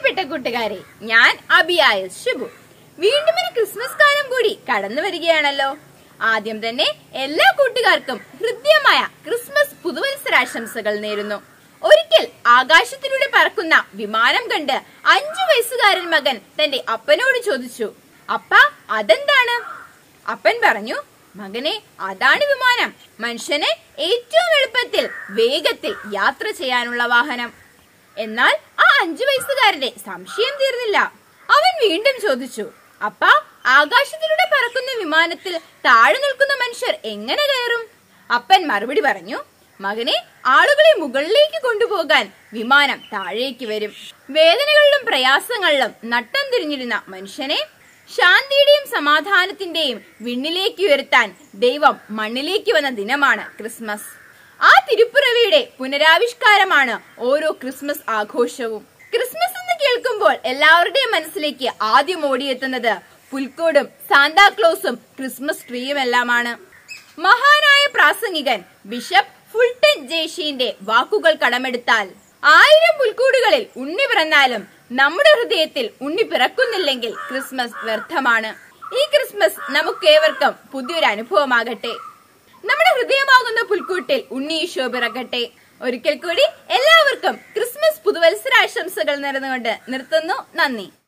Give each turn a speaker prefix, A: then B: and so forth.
A: പ്രിയപ്പെട്ട കൂട്ടുകാരെ ഞാൻ അബിയായ ശുഭു വീണ്ടും ഒരു ക്രിസ്മസ് കാലം കൂടി കടന്നു വരികയാണല്ലോ ആദ്യം തന്നെ എല്ലാ കൂട്ടുകാർക്കും ഹൃദ്യമായ ക്രിസ്മസ് പുതുവത്സരാശംസകൾ നേരുന്നു ഒരിക്കൽ ആകാശത്തിലൂടെ പറക്കുന്ന വിമാനം കണ്ട് അഞ്ചു വയസ്സുകാരൻ മകൻ തന്റെ അപ്പനോട് ചോദിച്ചു അപ്പ അതെന്താണ് അപ്പൻ പറഞ്ഞു മകനെ അതാണ് വിമാനം മനുഷ്യന് ഏറ്റവും എളുപ്പത്തിൽ വേഗത്തിൽ യാത്ര ചെയ്യാനുള്ള വാഹനം എന്നാൽ ആ അഞ്ചു വയസ്സുകാരന്റെ സംശയം തീർന്നില്ല അവൻ വീണ്ടും ചോദിച്ചു അപ്പ ആകാശത്തിലൂടെ പറക്കുന്ന വിമാനത്തിൽ താഴെ നിൽക്കുന്ന മനുഷ്യർ എങ്ങനെ കയറും അപ്പൻ മറുപടി പറഞ്ഞു മകനെ ആളുകളെ മുകളിലേക്ക് കൊണ്ടുപോകാൻ വിമാനം താഴേക്ക് വരും വേദനകളിലും പ്രയാസങ്ങളിലും നട്ടം തിരിഞ്ഞിരുന്ന മനുഷ്യനെ ശാന്തിയുടെയും സമാധാനത്തിന്റെയും വിണ്ണിലേക്ക് ഉയർത്താൻ ദൈവം മണ്ണിലേക്ക് വന്ന ദിനമാണ് ക്രിസ്മസ് ആ തിരുപ്പിറവിയുടെ പുനരാവിഷ്കാരമാണ് ഓരോ ക്രിസ്മസ് ആഘോഷവും ക്രിസ്മസ് എന്ന് കേൾക്കുമ്പോൾ എല്ലാവരുടെയും മനസ്സിലേക്ക് ആദ്യം ഓടിയെത്തുന്നത് പുൽക്കോടും സാന്താക്ലോസും ക്രിസ്മസ് ട്രീയുമെല്ലാമാണ് മഹാനായ പ്രാസംഗികൻ ബിഷപ്പ് ഫുൾട്ടൻ ജേഷിന്റെ വാക്കുകൾ കടമെടുത്താൽ ആയിരം പുൽക്കൂടുകളിൽ ഉണ്ണി പിറന്നാലും നമ്മുടെ ഹൃദയത്തിൽ ഉണ്ണി പിറക്കുന്നില്ലെങ്കിൽ ക്രിസ്മസ് വ്യർത്ഥമാണ് ഈ ക്രിസ്മസ് നമുക്കേവർക്കും പുതിയൊരു അനുഭവമാകട്ടെ നമ്മുടെ ഹൃദയമാകുന്ന പുൽക്കൂട്ടിൽ ഉണ്ണി ഈശോ പിറക്കട്ടെ ഒരിക്കൽ കൂടി എല്ലാവർക്കും ക്രിസ്മസ് പുതുവത്സരാശംസകൾ നേർന്നുകൊണ്ട് നിർത്തുന്നു നന്ദി